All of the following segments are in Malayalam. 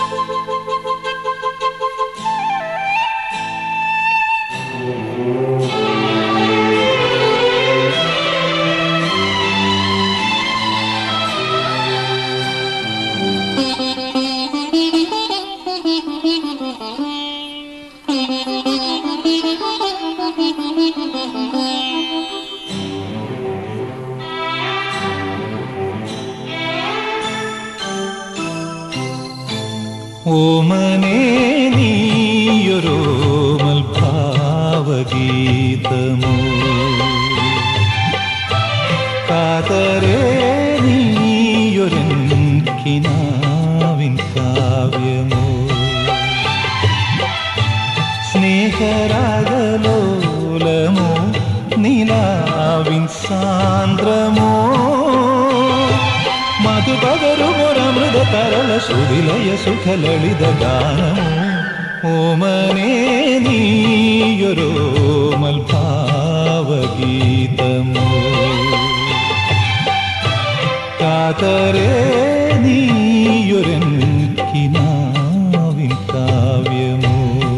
ഓമനേ നീയൊരോമൽ ഭാവഗീതമോ കാതരേ നീയൊരൻ കിനാവിൻ കാവ്യമോ സ്നേഹരാഗലോലമോ നിലാവിൻ സാന്ദ്രമോ മധുപകരുമൊരമൃത തരള സുതിലയ സുഖലളിത ഗാനമോ ഓമനേ നീയൊരോമൽ ഭാവഗീതമോ കാതരേ നീയൊരൻ കിനാവിൻ കാവ്യമോ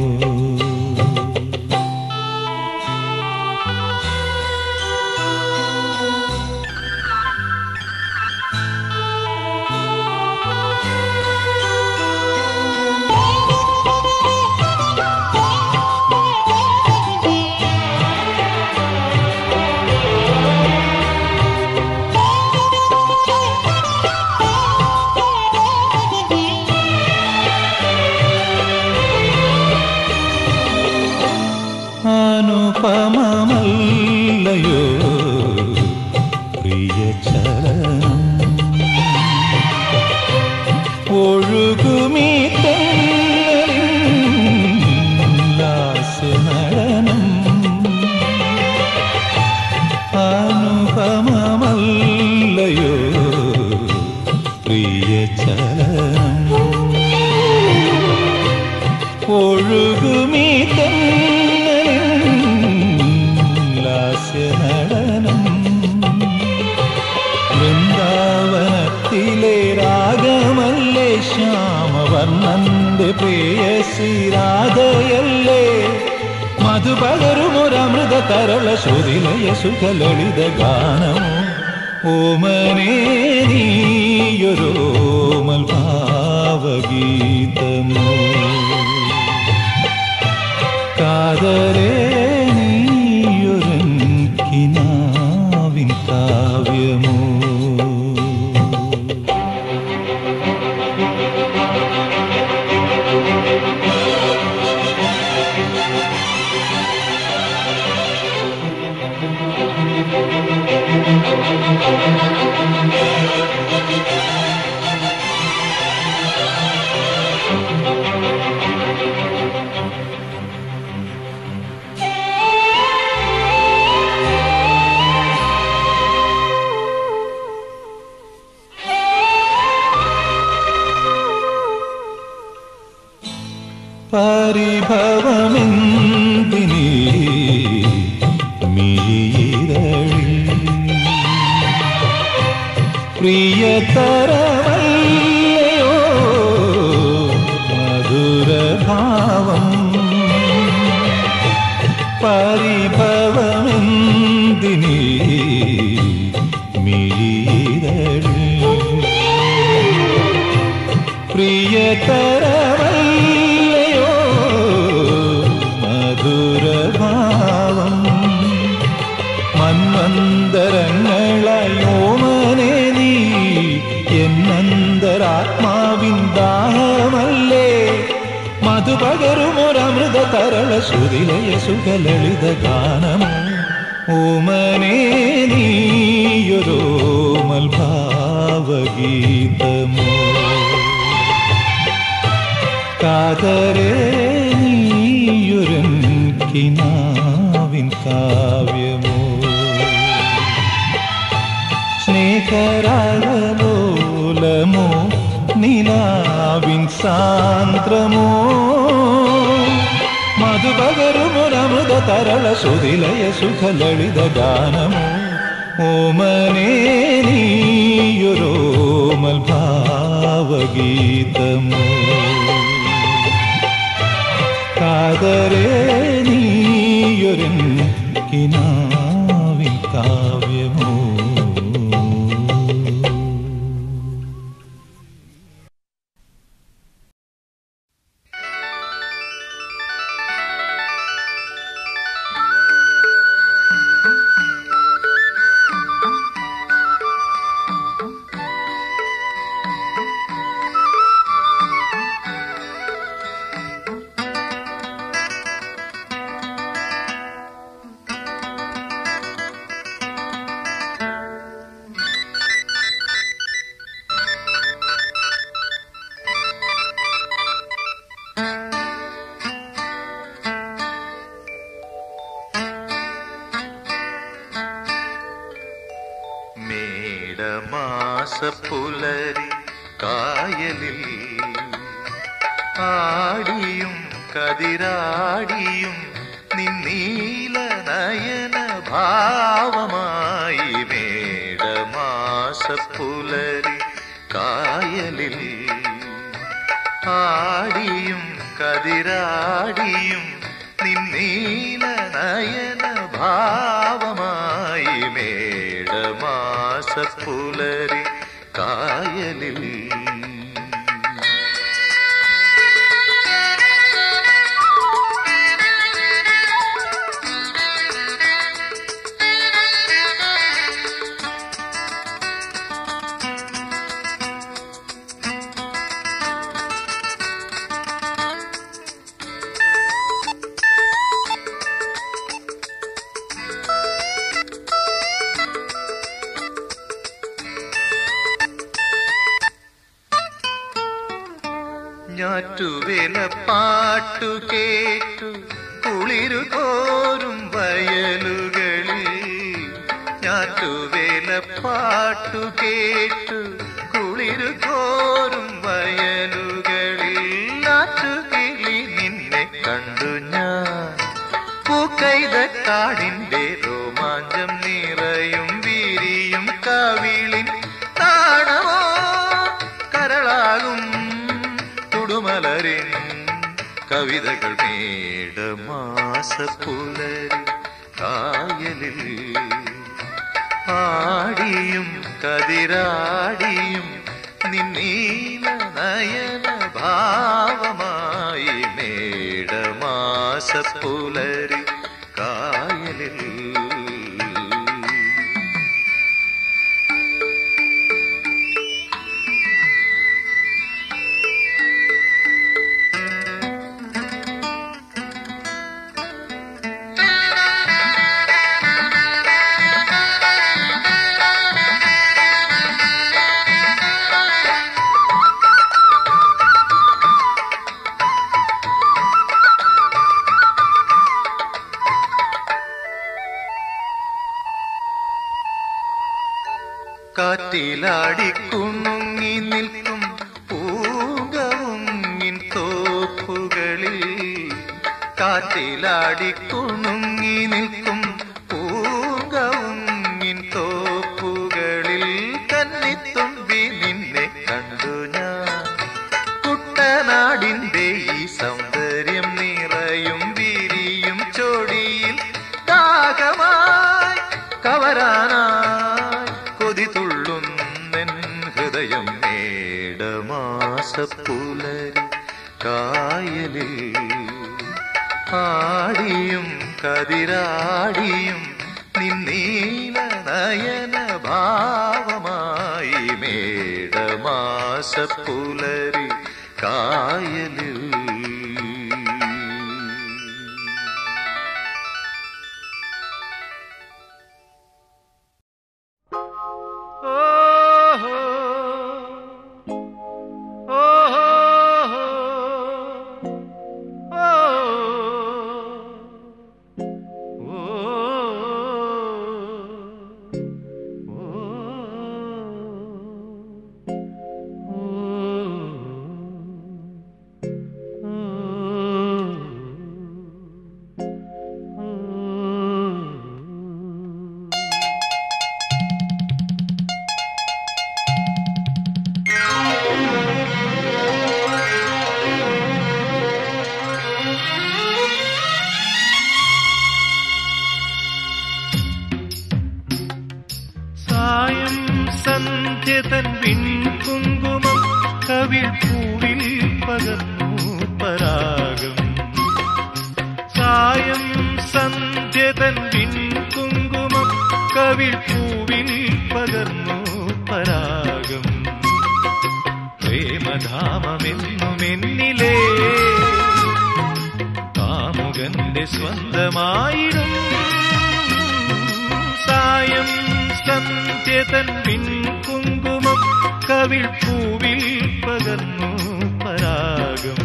അനുപമമല്ലയോ പ്രിയ ചരണം ഒഴുകുമീ ലാസ്യനടനം അനുപമമല്ലയോ പ്രിയ ചരണം ഒഴുകുമീ ലാസ്യനടനം വൃന്ദാവനത്തിലെ രാഗമല്ലേ ശ്യാമവർണ്ണന്റെ പ്രേയസി രാധയല്ലേ മധുപകരുമൊരമൃത തരള ശ്രുതിലയ സുഖലളിത ഗാനമോ ഓമനേ നീയൊരോമൽ ഭാവഗീതമോ കാതരേ നീയൊരൻ കിനാവിൻ കാവ്യമോ പരിഭവമെന്തിനീ മിഴിയിരളിൽ പ്രിയതരമല്ലയോ മധുരഭാവം പരിഭവമെന്തിനീ മിഴിയിരളിൽ പ്രിയതരമല്ലയോ മധുരഭാവം മന്വന്തരങ്ങളയോമനെ നീ എന്നന്തരാത്മാവിൻ ദാഹമല്ലേ മധുപകരുമൊരമൃത തരള ശ്രുതിലയ സുഖലളിത ഗാനമോ ഓമനേ നീയൊരോമൽ ഭാവഗീതമോ കാതരേ നീയൊരൻ കിനാവിൻ കാവ്യമോ സ്നേഹരാഗലോലമോ നിലാവിൻ സാന്ദ്രമോ മധുപകരുമൊരമൃത തരള സുതിലയ സുഖലളിത ഗാനമോ ഓമനേ നീയൊരോമൽ ഭാവഗീതമോ കാതരേ നീയൊരൻ കിനാവിൻ കാവ്യമോ മേടമാസപ്പുലരി കായലിൽ ആടിയും കതിരാടിയും നിന്നീല നയന ഭാവമായി മേടമാസപ്പുലരി കായലിൽ ആടിയും കതിരാടിയും നിന്നീല നയന ഭാവമായി മേടമാസപ്പുലരി കായലിൽ ഞാറ്റുവേല പാട്ടു കേട്ടു കുളിരു കോരും വയലുകളിൽ ഞാറ്റുവേല പാട്ടു കേട്ടു കുളിരു കോരും വയലുകളിൽ നാട്ടുകിളി നിന്നെ കണ്ടു ഞാൻ പൂക്കൈതക്കാടിന്റെ രോമാഞ്ചം നിറയും വീരിയും കവിളിൻ താണമോ കരളാകും തുടുമലരിൻ കവിതകൾ മേടമാസപ്പുലരി കായലിൽ ആടിയും കതിരാടിയും നിന്നീല നയന ഭാവമായി മേടമാസപ്പുലരി കായലിൽ കാറ്റിലാടിക്കുണുങ്ങി നിൽക്കും പൂങ്കവുങ്ങിൻ തോപ്പുകളിൽ കാറ്റിലാടിക്കുണുങ്ങി നിൽക്കും പൂങ്കവുങ്ങിൻ തോപ്പുകളിൽ കന്നിത്തുമ്പി നിന്നെ കണ്ടു ഞാൻ കുട്ടനാടിന്റെ ഈ സൗന്ദര്യം നിറയും വിരിയും ചോടിയിൽ ദാഹമായി കവരാനായി കൊതി തുള്ളുന്നെൻ ഹൃദയം മേടമാസപ്പുലരി കായലിൽ ആടിയും കതിരാടിയും നിന്നീല നയന ഭാവമായി മേടമാസപ്പുലരി കായലിൽ കവിൾ പൂവിൽ പകർന്നു പരാഗം സായം സന്ധ്യതൻ കുങ്കുമം കവിൾ പൂവിൽ പകർന്നു പരാഗം പ്രേമധാമമെന്നുമെന്നിലേ കാമുകന്റെ സ്വന്തമായിടും സായം സന്ധ്യതൻ കുങ്കുമം കവിൾ പൂവിൽ പകർന്നു പരാഗം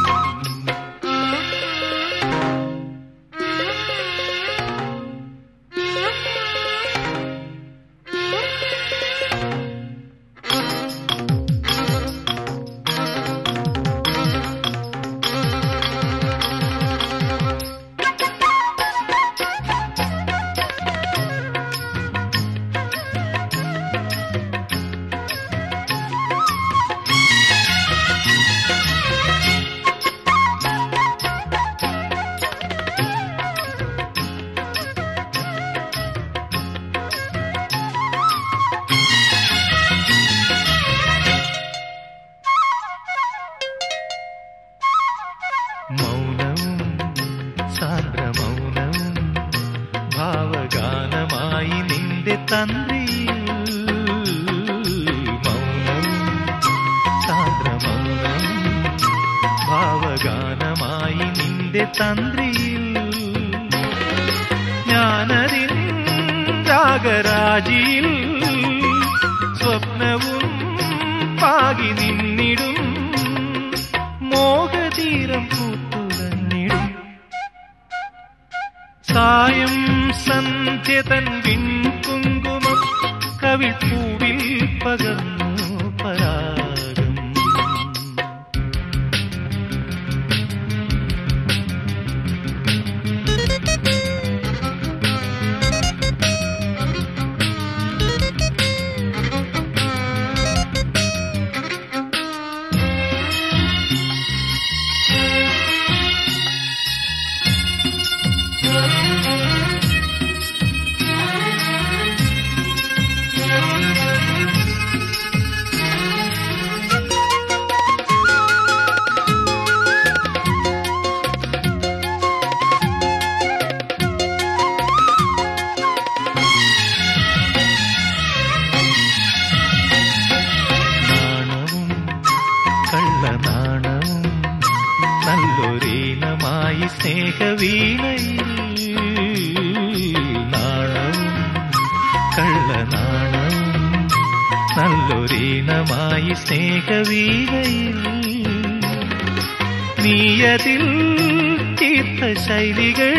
മൗനവും സാന്ദ്രമൗനവും ഭാവഗാനമായി നിന്റെ തന്ത്രിയിൽ മൗനവും സാന്ദ്രമൗനവും ഭാവഗാനമായി നിന്റെ തന്ത്രിയിൽ ഞാനതിൻ രാഗരാജിയിൽ സ്വപ്നവും പാകി നിന്നിടും മോഹതീരം പൂത്തുലഞ്ഞിടും സായം സന്ധ്യതൻ കുങ്കുമം കവിൾ പൂവിൽ പകർന്നു പരാഗം നാണവും കള്ളനാണവും നല്ലൊരീനമായി സ്നേഹവീണയിൽ നാണവും കള്ളനാണവും നല്ലൊരീനമായി സ്നേഹവീണയിൽ നീയതിൽ തീർത്ഥ ശൈലികൾ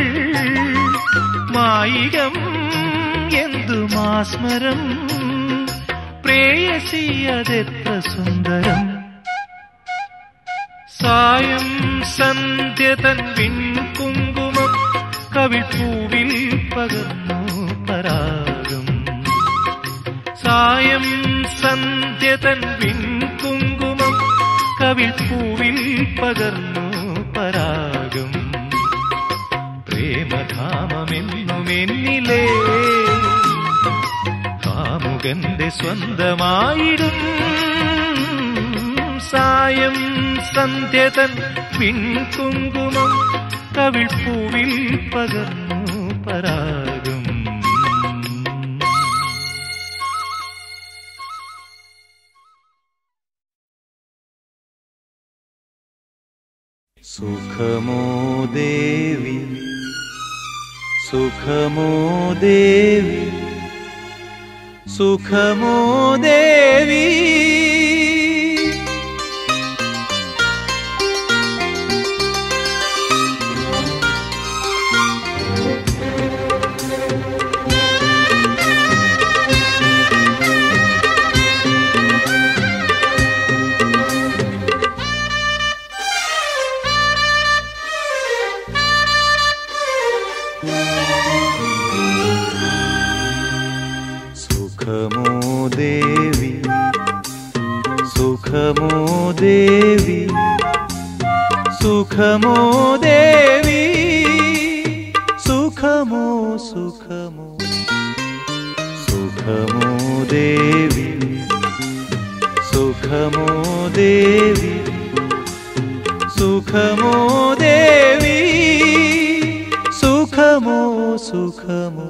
മായികം എന്തു മാസ്മരം പ്രേയസി അതെത്ര സുന്ദരം സായം സന്ധ്യതൻ കുങ്കുമം കവിൾ പൂവിൽ പകർന്നു പരാഗം സായം സന്ധ്യതൻ കുങ്കുമം കവിൾ പൂവിൽ പകർന്നു പരാഗം പ്രേമധാമമെന്നുമെന്നിലേ കാമുകന്റെ സ്വന്തമായിടും സായം സന്ധ്യതൻ പിൻകുങ്കുമം കവിൾ പൂവിൽ പകർന്നു പരാഗം സുഖമോ ദേവി സുഖമോ ദേവി സുഖമോ ദേവി സുഖമോ ദേവി സുഖമോ ദേവി സുഖമോ ദേവി സുഖമോ സുഖമോ സുഖമോ ദേവി സുഖമോ ദേവി സുഖമോ ദേവി സുഖമോ സുഖമോ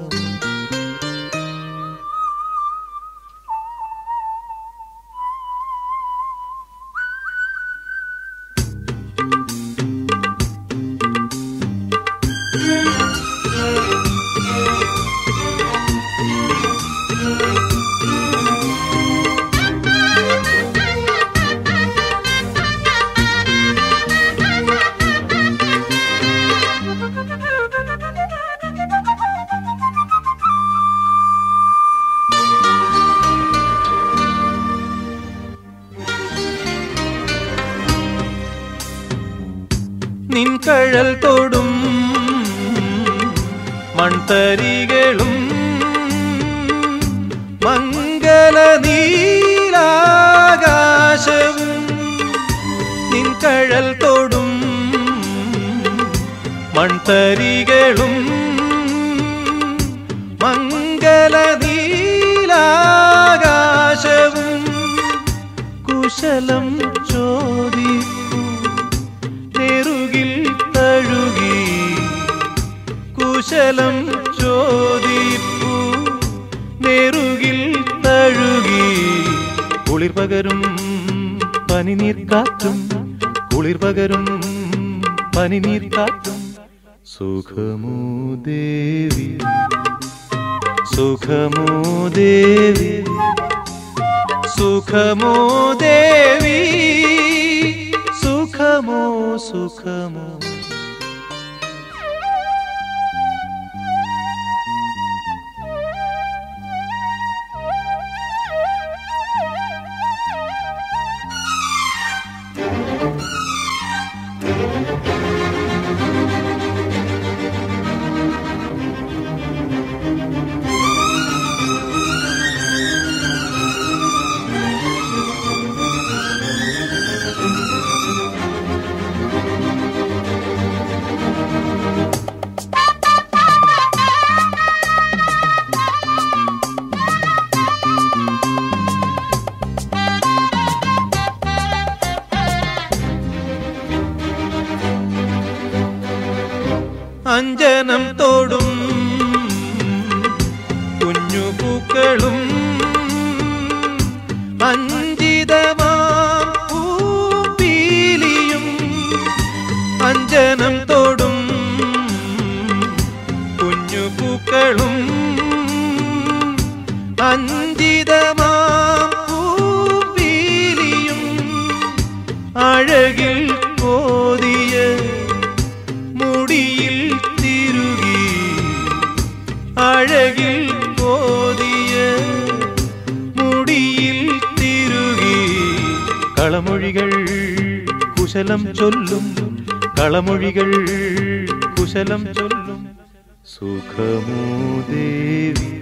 നിൻകഴൽ തൊടും മൺതരികളും മംഗല നീലാകാശവും നിൻകഴൽ തൊടും മൺതരികളും മംഗല നീലാകാശവും കുശലം ചോദിക്കൂ നെറുകിൽ തഴുകി കുശലം ചോദിപ്പു നെറുകിൽ തഴുകി കുളിർ പകരും പനിനീർ കാറ്റും കുളിർ പകരും പനിനീർ കാറ്റും സുഖമോ ദേവി സുഖമോ ദേവി സുഖമോ ദേവി സുഖമോ സുഖമോ അഞ്ജനം തോടും കുഞ്ഞു പൂക്കളും അഞ്ചിതമാം പൂപ്പീലിയും അഞ്ജനം തോടും കുഞ്ഞു പൂക്കളും അഞ്ചിതമാം പൂപ്പീലിയും അഴകിൽ കോതിയ മുടിയിൽ തിരുകി അഴകിൽ കോതിയ മുടിയിൽ തിരുകി കളമൊഴികൾ കുശലം ചൊല്ലും കളമൊഴികൾ കുശലം ചൊല്ലും സുഖമോ ദേവി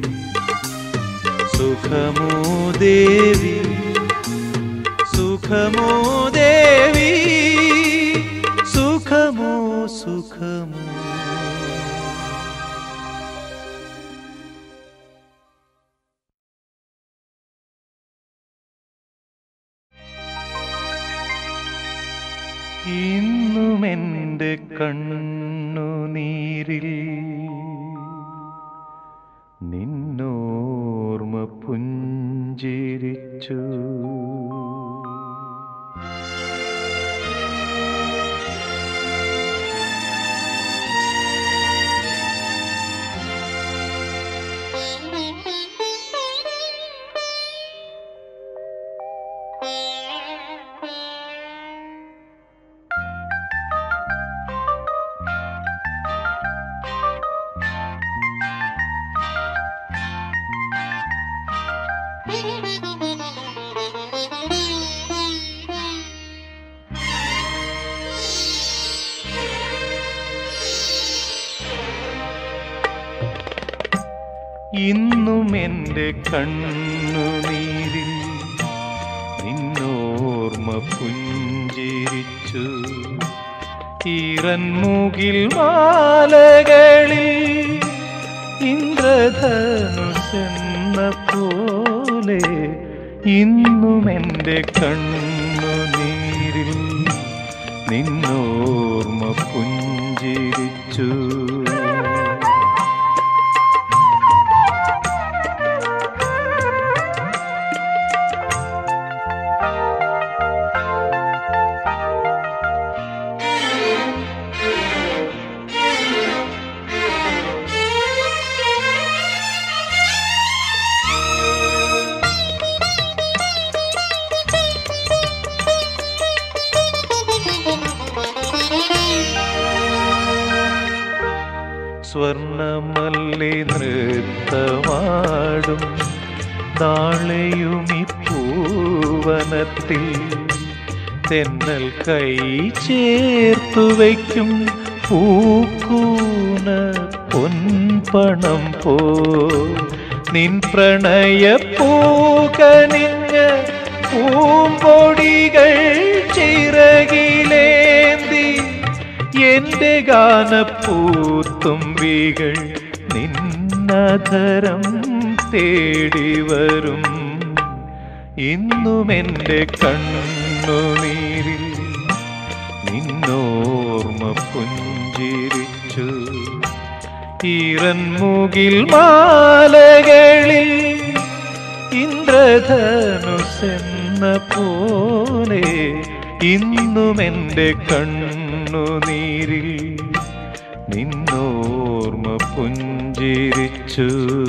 സുഖമോ ദേവി സുഖമോ ദേവി സുഖമോ സുഖമോ ഇന്നും എൻ്റെ കണ്ണുനീരിൽ നിന്നോർമ്മ പുഞ്ചിരിച്ചു ഇന്നും എൻ്റെ കണ്ണുനീരിൽ നിന്നോർമ്മ പുഞ്ചിരിച്ചു ഈറൻമുകിൽ മാലകളിൽ ഇന്ദ്രധനുഷെന്ന പോലെ ഇന്നും എൻ്റെ കണ്ണുനീരിൽ നിന്നോർമ്മ പുഞ്ചിരിച്ചു സ്വർണമല്ലി നൃത്തമാടും നാളെയും ഈ പൂവനത്തിൽ തെന്നൽ കൈ ചേർത്തു വയ്ക്കും പൂക്കൂന പൊൻപണം പോ നിൻ പ്രണയ പൂകനിഞ്ഞ പൂമ്പൊടികൾ ചിറകിലേന്തി എന്റെ ഗാനപ്പൂത്തുമ്പികൾ നിന്നധരം തേടി വരും ഇന്നും എൻ്റെ കണ്ണുനീരിൽ നിന്നോർമ്മ പുഞ്ചിരിച്ചു ഈറൻമുകിൽ മാലകളിൽ ഇന്ദ്രധനുസെന്ന പോലെ ഇന്നും എൻ്റെ കണ്ണുനീരിൽ നിന്നോർമ്മ പുഞ്ചിരിച്ചു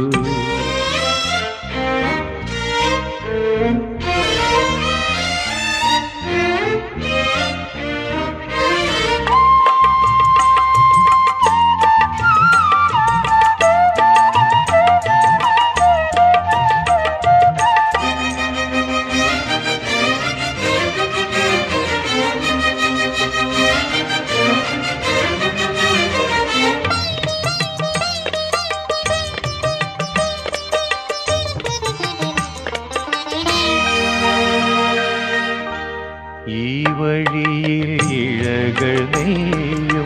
ഈ വഴിയിൽ ഇഴകൾ നെയ്യും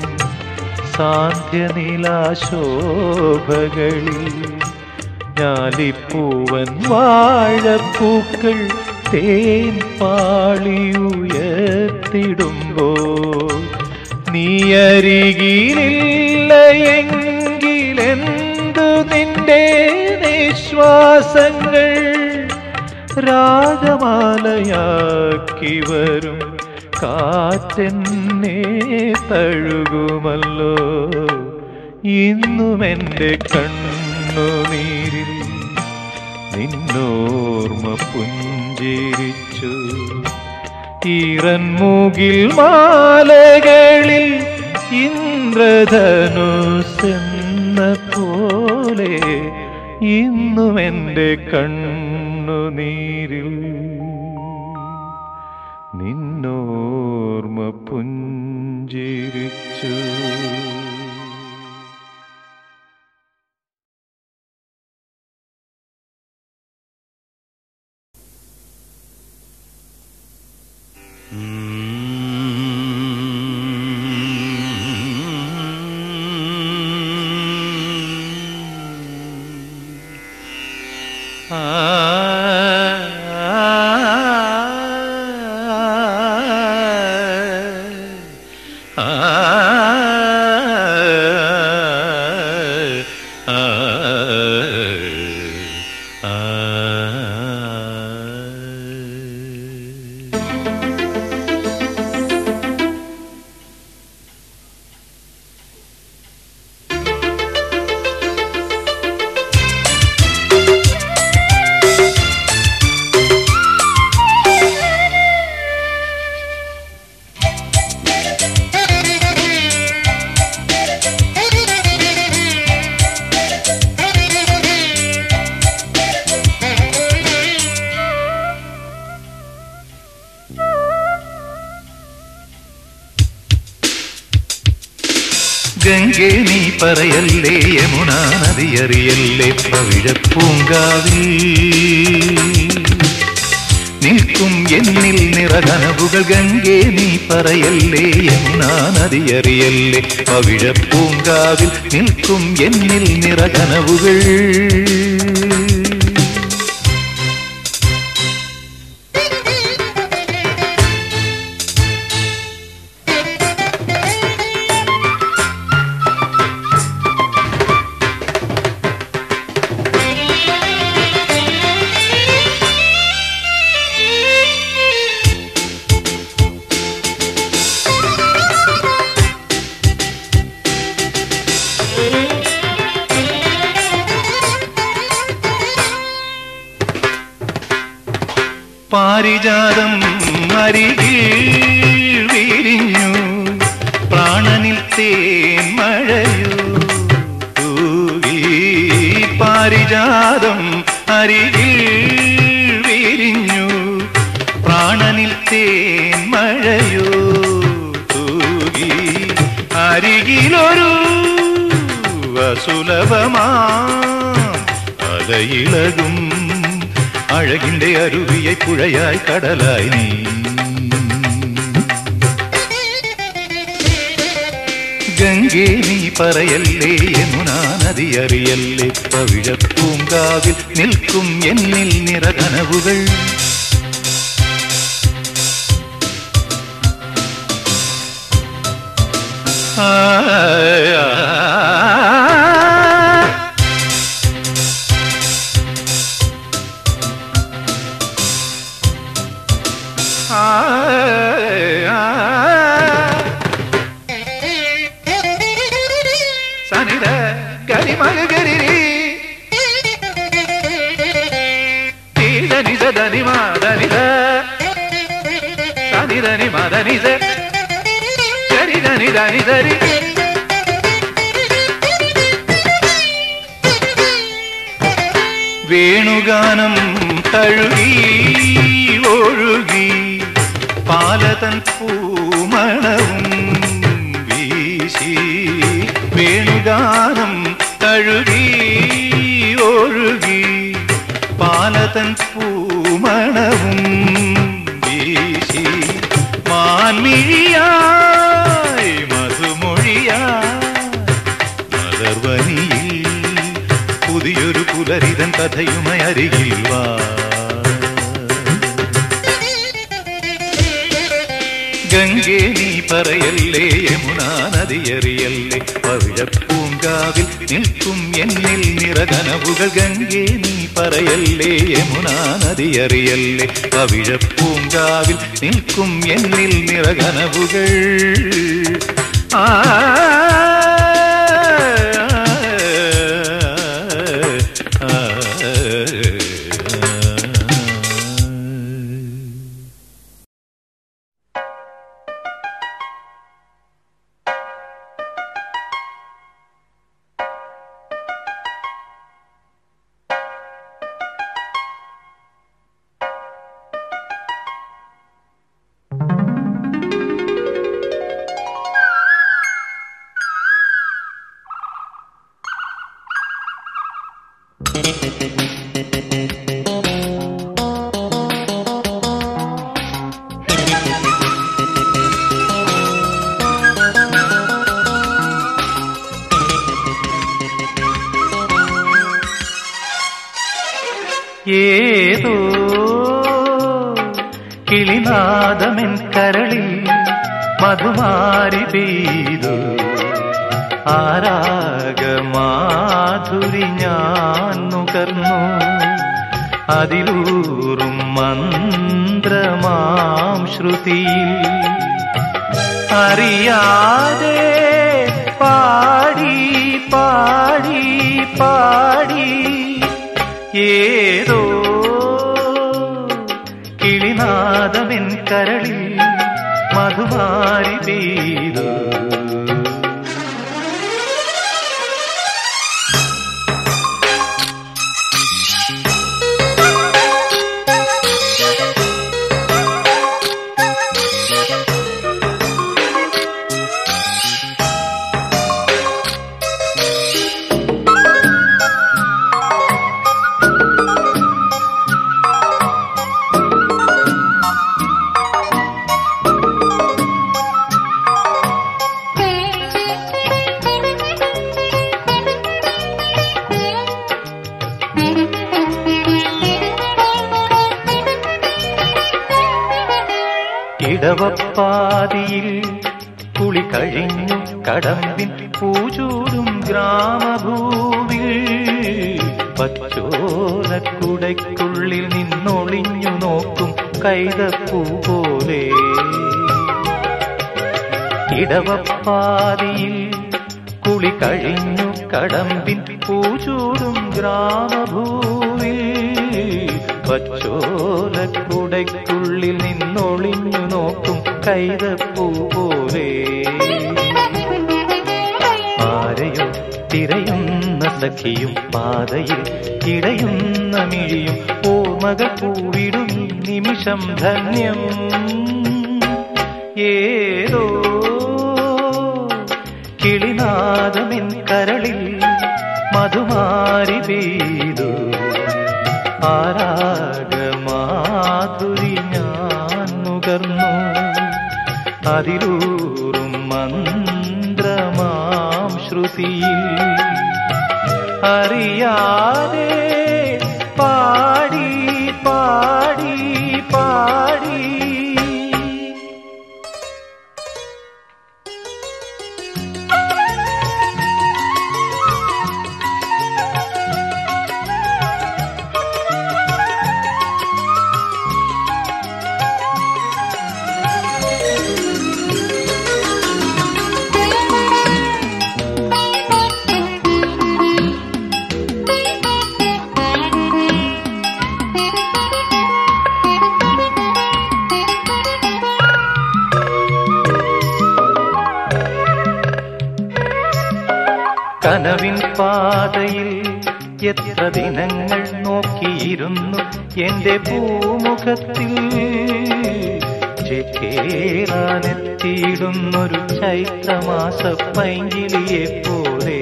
സാന്ധ്യനിലാശോഭകളിൽ ഞാലിപ്പൂവൻ വാഴപ്പൂക്കൾ തേൻ പാളിയുയർത്തിടുമ്പോൾ നീ അരികിലില്ല എങ്കിലെന്തു നിന്റെ നിശ്വാസങ്ങൾ രാഗമാലയാക്കി വരും കാറ്റെന്നെ തഴുകുമല്ലോ ഇന്നും എൻ്റെ കണ്ണുനീരിൽ നിന്നോർമ്മ പുഞ്ചിരിച്ചു ഈറൻമുകിൽ മാലകളിൽ ഇന്ദ്രധനുസെന്ന പോലെ ഇന്നും എൻ്റെ കണ്ണുനീരിൽ നിന്നോർമ്മ പുഞ്ചിരിച്ചു ഗംഗേ നീ പറയല്ലേ യമുന നദിയറിയല്ലേ പവിഴപ്പൂങ്കാവിൽ നിൽക്കും എന്നിൽ നിറകനവുകൾ ഗംഗേ നീ പറയല്ലേ യമുന നദിയറിയല്ലേ പവിഴപ്പൂങ്കാവിൽ നിൽക്കും എന്നിൽ നിറകനവുകൾ പാരിജാതം അരികിൽ വിരിഞ്ഞു പ്രാണനിൽ തേൻ മഴയോ തൂകി പാരിജാതം അരികിൽ വിരിഞ്ഞു പ്രാണനിൽ തേൻ മഴയോ തൂകി അരികിലൊരു അസുലഭമാ അലയിളകും അഴകിന്റെ അരുവിയെ പുഴയായി കടലായി നീ ഗംഗേ നീ പറയല്ലേ യമുനാ നദി അറിയല്ലേ പവിഴപ്പൂങ്കാവിൽ നിൽക്കും എന്നിൽ നിറകനവുകൾ ആ, ആ, ആ. ആ, ആ, സനിത ഗരിമക ഗരിരി നീതനിത ധനിമ ധനിത സനിധനി മദനിത ഗരി ധനി ധനി ധരി വേണുഗാനം തഴുകി ഒഴുകി പാലതൻ പൂമണവും വീശി വേണുഗാനം തഴുകി ഒഴുകി പാലതൻ പൂമണവും വീശി മാൻമിഴിയായി മധുമൊഴിയായി മലർവനിയിൽ പുതിയൊരു പുലരിതൻ കഥയുമായി അരികിൽ വാ ഗംഗേ നീ പറയല്ലേ യമുനാ നദിയറിയല്ലേ പവിഴപ്പൂങ്കാവിൽ നിൽക്കും എന്നിൽ നിറകനവുകൾ ഗംഗേ നീ പറയല്ലേ യമുനാ നദിയറിയല്ലേ പവിഴപ്പൂങ്കാവിൽ നിൽക്കും എന്നിൽ നിറകനവുകൾ ആ ഏതോ കിളിനാദമെൻ കരളിൽ മധുമാരി പെയ്തു ആരാഗമാധുരി ഞാൻ നുകർന്നു അതിലൂറും മന്ത്രമാം ശ്രുതിയിൽ അറിയാതെ പാടി പാടി പാടി ഏതോ കിളിനാദമെൻ കരളിൽ മധുമാരി പെയ്തു ഇടവപ്പാതിയിൽ കുളി കഴിഞ്ഞു കടമ്പിൻ പൂചൂടും ഗ്രാമഭൂവിൽ പച്ചോലക്കുടയ്ക്കുള്ളിൽ നിന്നൊളിഞ്ഞു നോക്കും കൈതപ്പൂ പോലെ ഇടവപ്പാതിയിൽ കുളി കഴിഞ്ഞു കടമ്പിൻ പൂചൂടും ഗ്രാമഭൂവിൽ പച്ചോലക്കുടയ്ക്കുള്ളിൽ നിന്നൊളിഞ്ഞു നോക്കും കൈതപ്പൂ പോലെ ആരെയോ തിരയുന്ന സഖിയും പാതയിൽ ഇടയുന്ന മിഴിയും ഓർമ്മകൾ പൂവിടും ഈ നിമിഷം ധന്യം ഏതോ കിളിനാദമിൻ കരളിൽ മധുമാരി പെയ്തു ആരാഗമാധുരി ഞാൻ നുകർന്നു അതിലൂറും മന്ത്രമാം ശ്രുതിയിൽ അറിയാതെ പാടി പാടി പാടി കനവിൻ പാതയിൽ എത്ര ദിനങ്ങൾ നോക്കിയിരുന്നു എന്റെ പൂമുഖത്തിൽ ചേരാനെത്തിയിടുന്നൊരു ചൈത്രമാസ പൈങ്കിളിയെ പോലെ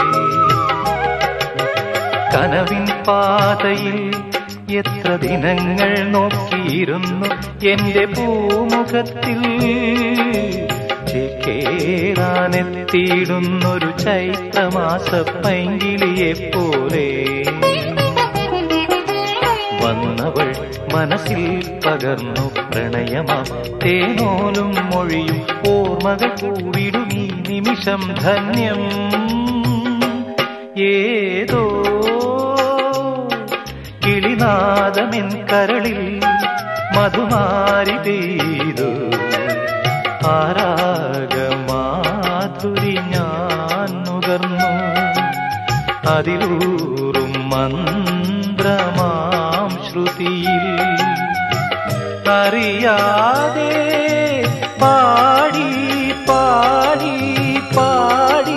കനവിൻ പാതയിൽ എത്ര ദിനങ്ങൾ നോക്കിയിരുന്നു എന്റെ പൂമുഖത്തിൽ ചേരാനെത്തിയിടുന്നൊരു ചൈത്രമാസ പൈങ്കിളിയെ പോലെ വന്നവൾ മനസ്സിൽ പകർന്നു പ്രണയമാം തേനോലും മൊഴിയും ഓർമ്മകൾ കൂടിടും ഈ നിമിഷം ധന്യം ഏതോ കിളിനാദമെൻ കരളിൽ മധുമാരി പെയ്തു ആരാഗമാധുരി ഞാൻ നുകർന്നു അതിലൂറും മന്ത്രമാം ശ്രുതിയിൽ അറിയാതെ പാടി പാടി പാടി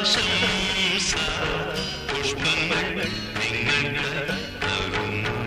ആശംസ പുഷ്പങ്ങൾ നിങ്ങൾക്ക് നൽകുന്നു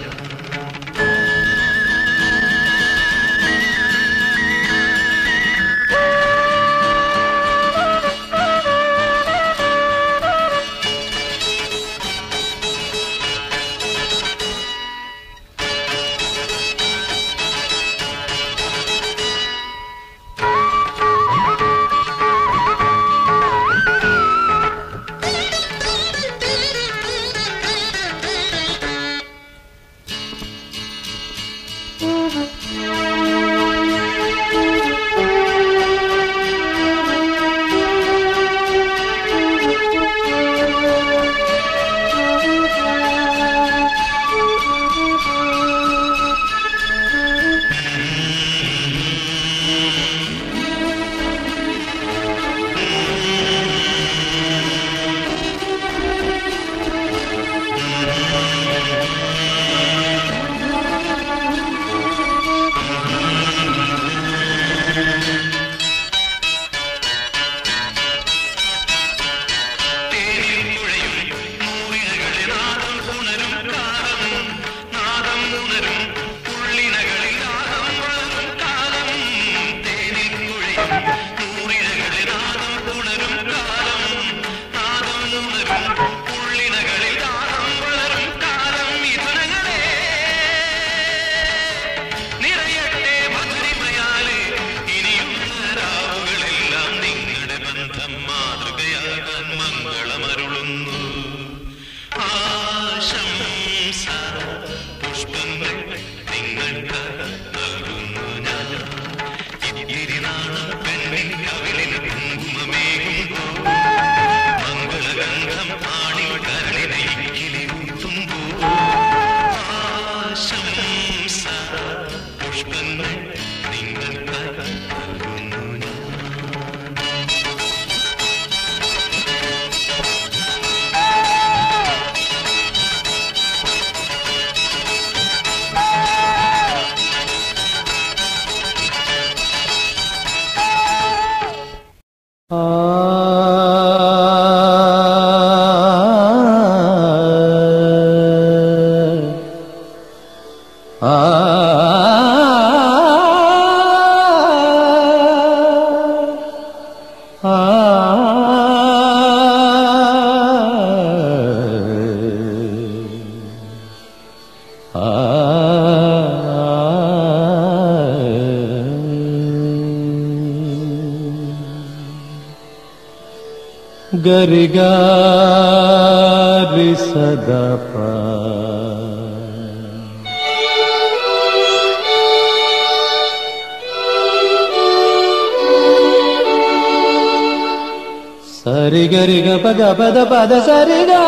നിറയട്ടെ മധുരിമയാലെ ഇനിയും രാവുകളെല്ലാം നിങ്ങളുടെ ബന്ധം മാതൃകയാകാൻ മംഗളമരുളുന്നു ആശംസ പുഷ്പങ്ങൾ നിങ്ങൾക്ക് നൽകുന്നു ഞാൻ ഇതിരിനാണം പെണ്ണിൻ കവിളിന് കുങ്കുമമേകുമ്പോ മംഗളഗന്ധം ആണി കരളിനെ ഇക്കിലി ഊത്തുമ്പോ ആശംസ പുഷ്പങ്ങൾ നിങ്ങൾക്ക് നൽകുന്നു ഞാൻ ഗരിഗാരി സദപ സരി ഗരി ഗ പദ പദ പദ സരി ഗ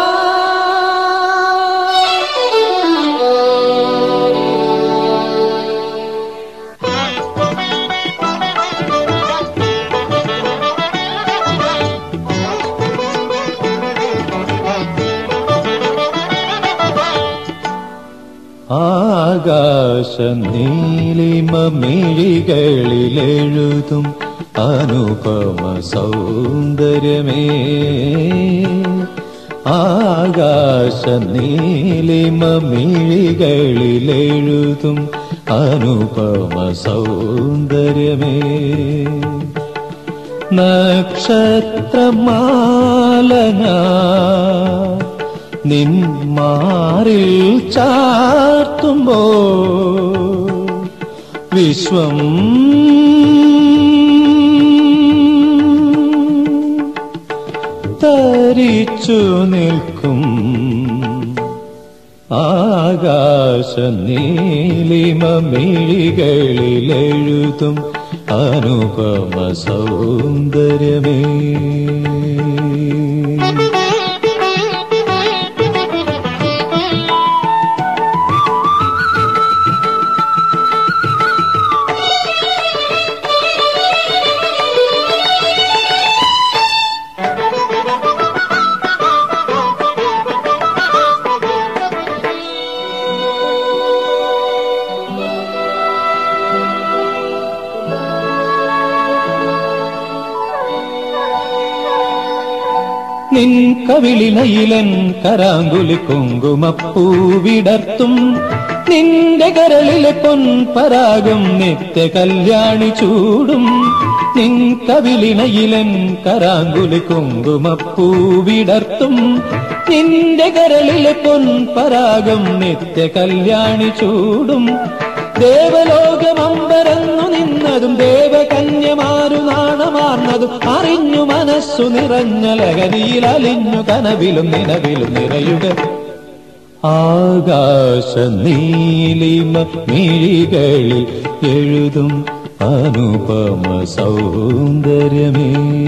ആകാശ നീലിമ മിഴികളിലെഴുതും അനുപമ സൗന്ദര്യമേ ആകാശ നീലിമ മിഴികളിലെഴുതും അനുപമ സൗന്ദര്യമേ നക്ഷത്രമാലന നിന്മാറിൽ ചാർത്തുമ്പോ വിശ്വം തരിച്ചു നിൽക്കും ആകാശ നീലിമ മിഴികളിലെഴുതും അനുപമ സൗന്ദര്യമേ നിൻ കവിളിനയിലൻ കരാങ്കുലി കുങ്കുമപ്പൂവിടർത്തും നിന്റെ കരളിലെ പൊൻപരാഗം നിത്യ കല്യാണി ചൂടും നിൻ കവിളിനയിലൻ കരാങ്കുലി കുങ്കുമപ്പൂവിടർത്തും നിന്റെ കരളിലെ പൊൻപരാഗം നിത്യ കല്യാണി ചൂടും ദേവലോകമമ്പരന്നു നിന്നതും ദേവകന്യമാരു നാണമാർന്നതും അറിഞ്ഞു മനസ്സു നിറഞ്ഞ ലഹരിയിൽ അലിഞ്ഞു കനവിലും നിലവിലും നിറയുക ആകാശ നീലിമ മിഴികളിൽ എഴുതും അനുപമ സൗന്ദര്യമേ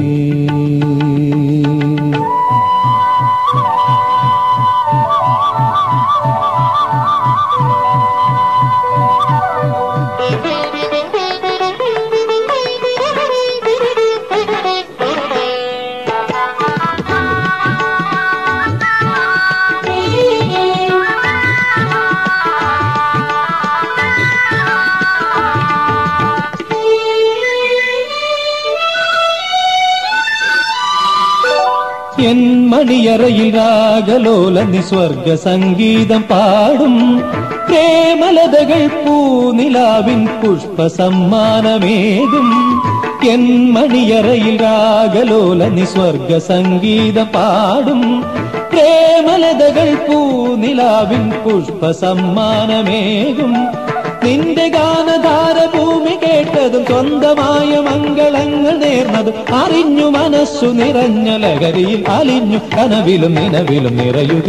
എൻ മണിയറയിൽ രാഗലോല നിസ്വർഗ സംഗീതം പാടും പ്രേമലതകൾ പൂനിലാവിൻ പുഷ്പ സമ്മാനമേകും എൻ മണിയറയിൽ രാഗലോല നിസ്വർഗ സംഗീതം പാടും പ്രേമലതകൾ പൂനിലാവിൻ പുഷ്പ സമ്മാനമേകും നിന്റെ ഗാനധാര ഭൂമി കേട്ടതും സ്വന്തമായ മംഗളങ്ങൾ നേർന്നതും അറിഞ്ഞു മനസ്സു നിറഞ്ഞ ലഹരിയിൽ അലിഞ്ഞു കനവിലും നിലവിലും നിറയുക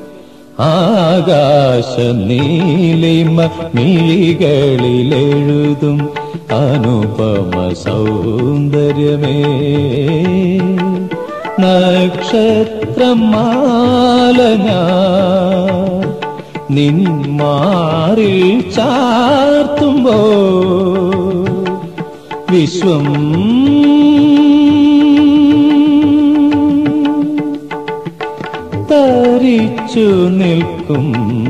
ആകാശ നീലിമ മിഴികളിലെഴുതും അനുപമ സൗന്ദര്യമേ നക്ഷത്രം മാല ഞാൻ നിന്മാറിൽ ചാർത്തുമ്പോ വിശ്വം തരിച്ചു നിൽക്കും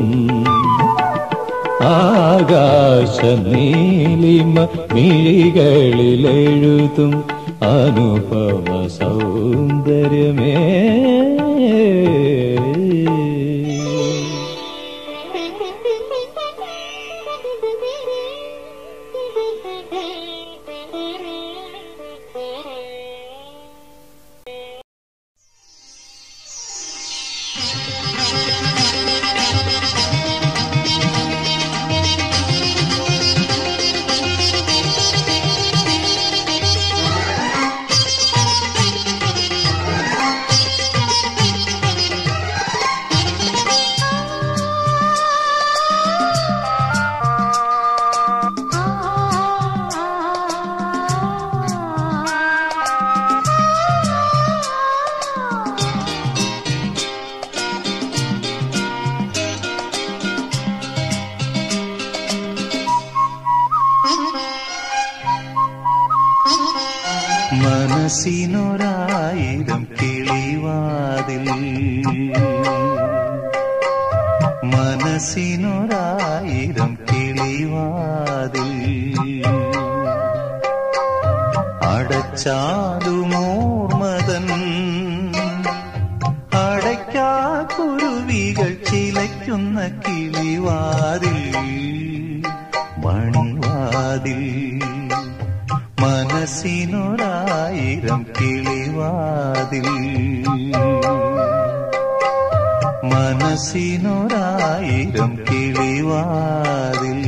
ആകാശ നീലിമ മിഴികളിലെഴുതും അനുപമ സൗന്ദര്യമേ മനസ്സിനൊരായിരം കിളിവാതിൽ മനസ്സിനൊരായിരം കിളിവാതിൽ അടച്ചാതുമോർമതൻ അടയ്ക്കാ കുരുവികൾ ചിലയ്ക്കുന്ന കിളിവാതിൽ മണിവാതിൽ മനസ്സിനൊരായിരം കിളിവാതിൽ മനസ്സിനൊരായിരം കിളിവാതിൽ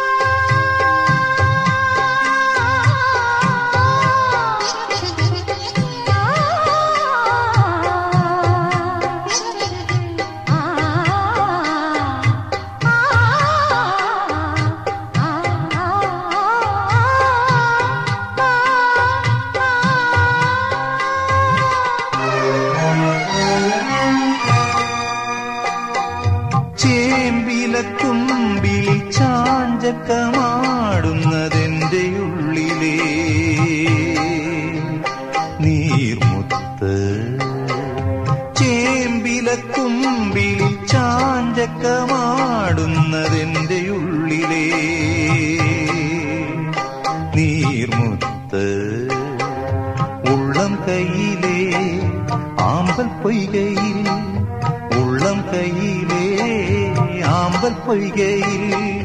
ആ ചേമ്പിലക്കുമ്പിളി ചാഞ്ചക്കമാടുന്നതെന്റെ ഉള്ളിലേ നീർമുത്ത് ചേമ്പിലക്കുമ്പിളി ചാഞ്ചക്കമാടുന്നതെന്റെ ഉള്ളിലേ നീർമുത്ത് ഉള്ളം കയ്യിലേ ആമ്പൽ പൊയ്കയിൽ ഉള്ളം കയ്യിലേ ആമ്പൽ പൊയ്കയിൽ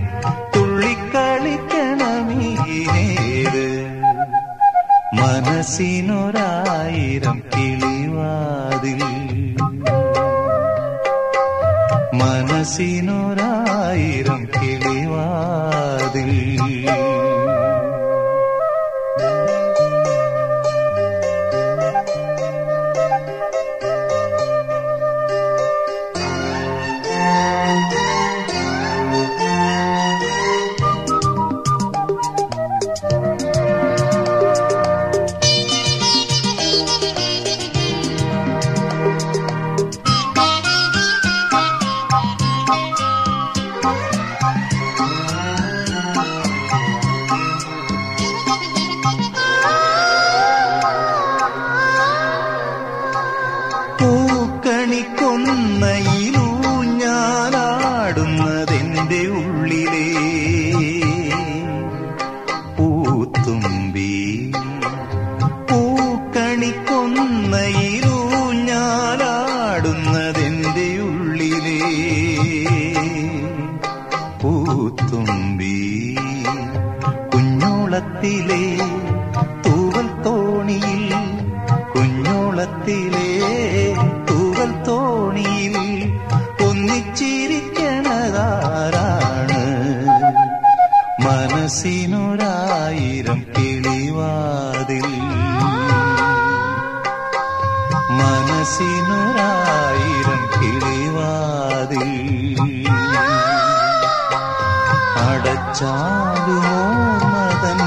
തുള്ളിക്കളിക്കണമീനേത് മനസ്സിനൊരായിരം കിളിവാതിൽ മനസ്സിനൊരായിരം കിളിവാതിൽ പൂക്കണിക്കൊന്നയിലൂഞ്ഞാലാടുന്നതെന്റെ ഉള്ളിലേ പൂത്തുമ്പി പൂക്കണിക്കൊന്നയിലൂഞ്ഞാലാടുന്നതെന്റെ ഉള്ളിലേ പൂത്തുമ്പി കുഞ്ഞോളത്തിലെ തൂവൽ തോണിയിൽ കുഞ്ഞോളത്തിലെ തൂവൽ തോണിയിൽ ഒന്നിച്ചിരിക്കണതാരാണ് മനസ്സിനൊരായിരം കിളിവാതിൽ മനസ്സിനൊരായിരം കിളിവാതിൽ അടച്ചാകുമോ മതൻ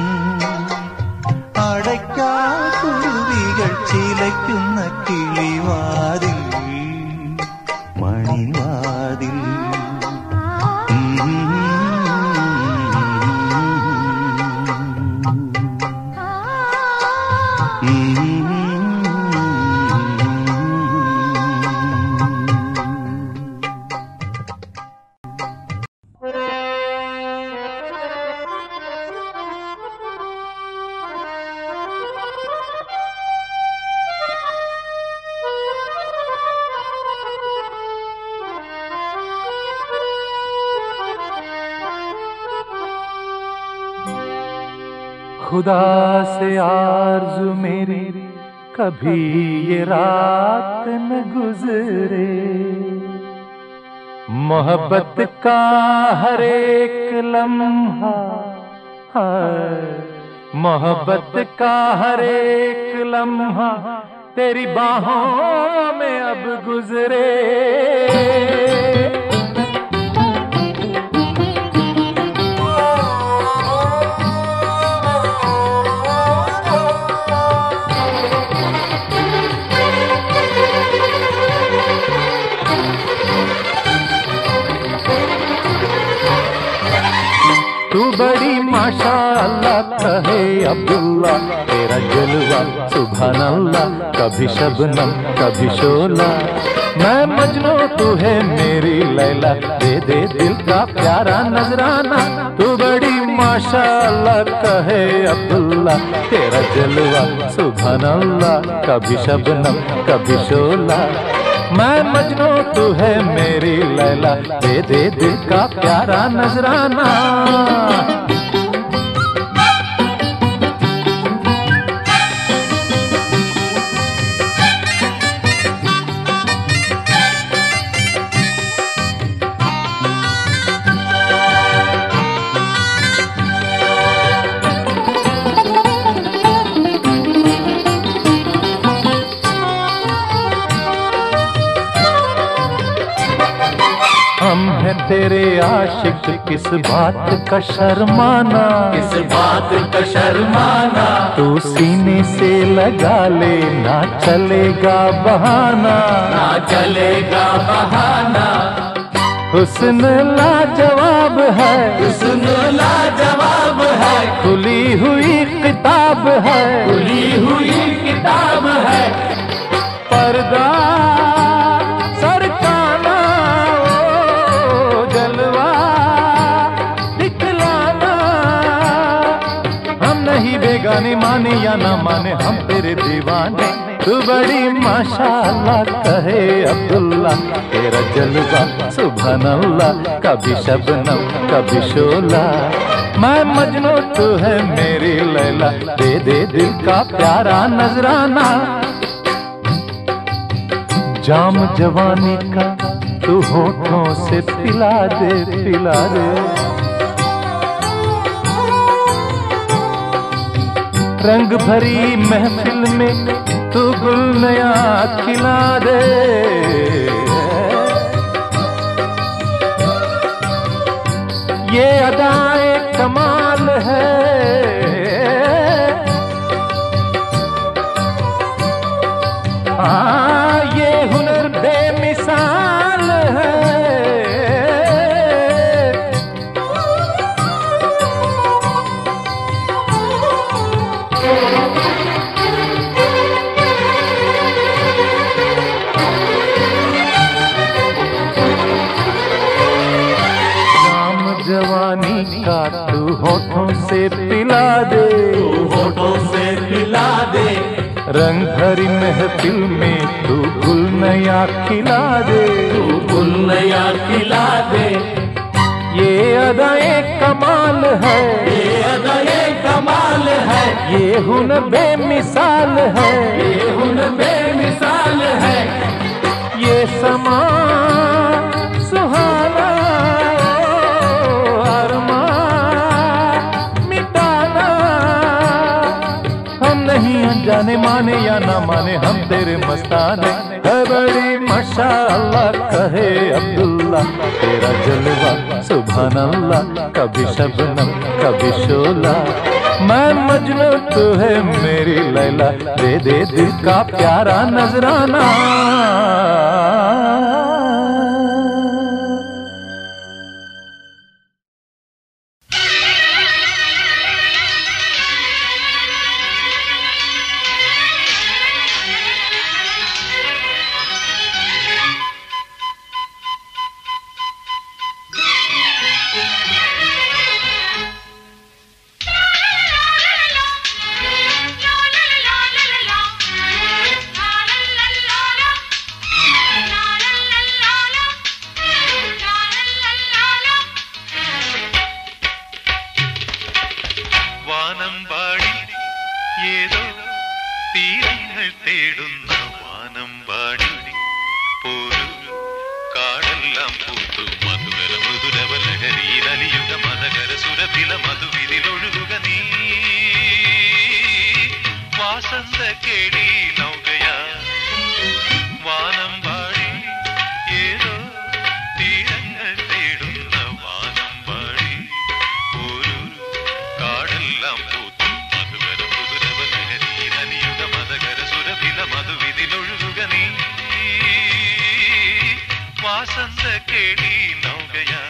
അടയ്ക്കാ കുരുവികൾ ചിലയ്ക്കുന്ന കിളിവാതിൽ മണിവാതിൽ खुदा से आरज़ू मेरी कभी ये रात न गुजरे मोहब्बत का हर एक लम्हा हाय, मोहब्बत का हर एक लम्हा तेरी बाहों में अब गुजरे तू बड़ी माशा अल्लाह कहे अब्दुल्ला तेरा जलवा सुबह अल्लाह कभी शबनम कभी शोला मैं मजनू तू है मेरी लैला दे दे दिल का प्यारा नजराना तू बड़ी माशा अल्लाह कहे अब्दुल्ला तेरा जलवा सुबह अल्लाह कभी शबनम कभी शोला मैं मजनू तू है मेरी लैला दे दे दिल का प्यारा नजराना हम हैं तेरे आशिक किस बात का शर्माना किस बात का शर्माना तू सीने से लगा ले ना चलेगा बहाना ना चलेगा बहाना हुस्न लाजवाब है हुस्न लाजवाब है खुली हुई किताब है खुली हुई किताब है पर्दा सरकाना ओ जलवा दिखलाना हम नहीं बेगाने माने या ना माने हम तेरे दीवाने तू बड़ी माशाल्लाह कहे अब्दुल्ला तेरा जलवा सुबह अल्लाह कभी शबनम कभी शोला मैं मजनू तू है मेरी लैला दे दे दिल का प्यारा नजराना जाम जवानी का तू होठों से पिला दे पिला दे रंग भरी महफिल में तू गुल नया खिला दे ये अदाए कमाल है हाँ ये हुनर बेमिसाल है शाम जवानी का तू होठों से पिला दे होठों से पिला दे रंग भरी महफिल में तू गुल नया खिला दे तू गुल नया खिला दे ये अदाए कमाल है ये अदाए कमाल है ये हुनर बेमिसाल है ये हुनर बेमिसाल है ये समा सुहाना ओ अरमा मिटाना हम नहीं अनजाने माने या ना माने हम तेरे मस्ताने है बड़ी माशाअल्लाह कहे अब्दुल्ला तेरा जलवा सुभान अल्लाह कभी शबनम कभी शोला मैं मजनू तू है मेरी लैला दे दे दिल का प्यारा नजराना വാനമ്പാടി ഏതോ തീരങ്ങൾ തേടുന്ന വാനമ്പാടി പോരു കാടെല്ലാം പൂത്തു മധുകര മൃദുരവ ലഹരിയിലലിയുക മതകര സുരഭില മധുവിതിലൊഴുകുക നീ വാസന്ത കേളി നൗകയാ വാനമ്പാടി ഏതോ തീരങ്ങൾ തേടുന്ന വാനമ്പാടി ഒരു കാടെല്ലാം പൂത്തു മധുകര മധുരവ ലഹരിയിലലിയുക മതകര സുരഭില മധുവിതിലൊഴുകുക നീ വാസന്ത കേളി നൗകയാ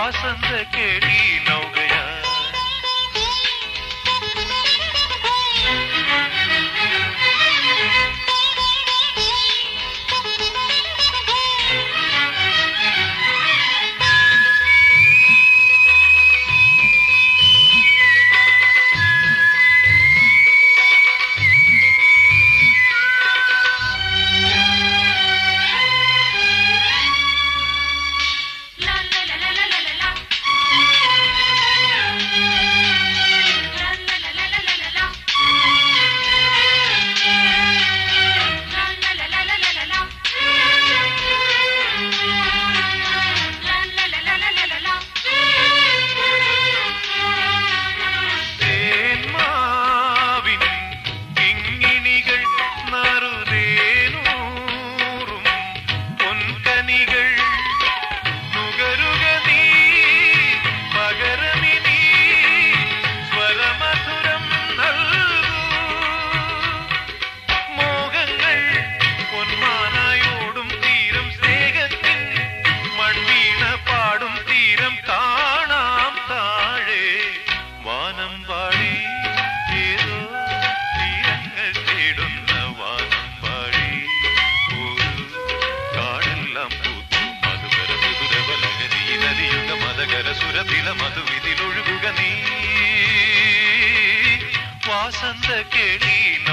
വാസന്ത കേളി നൗകയാ തേന്മാവിൻ കിങ്ങിണികൾ നറുതേനൂറും പൊൻകനികൾ നുകരുക നീ പകരമിനി സ്വരമധുരം നൽകൂ മോഹങ്ങൾ പൊന്മാനായോടും തീരം സ്നേഹത്തിൻ മൺവീണ പാടും തീരം കാണാം താഴെ വാനം പാടി ഏതോ തീരങ്ങൾ തേടുന്ന വാനം പാടി ഒരു കാടെല്ലാം പൂത്തു മധുകര മധുരവലകരി നദിയുഗ മതകര സുരതില മധുവിതിലൊഴുകുക നീ വാസന്ത കേളി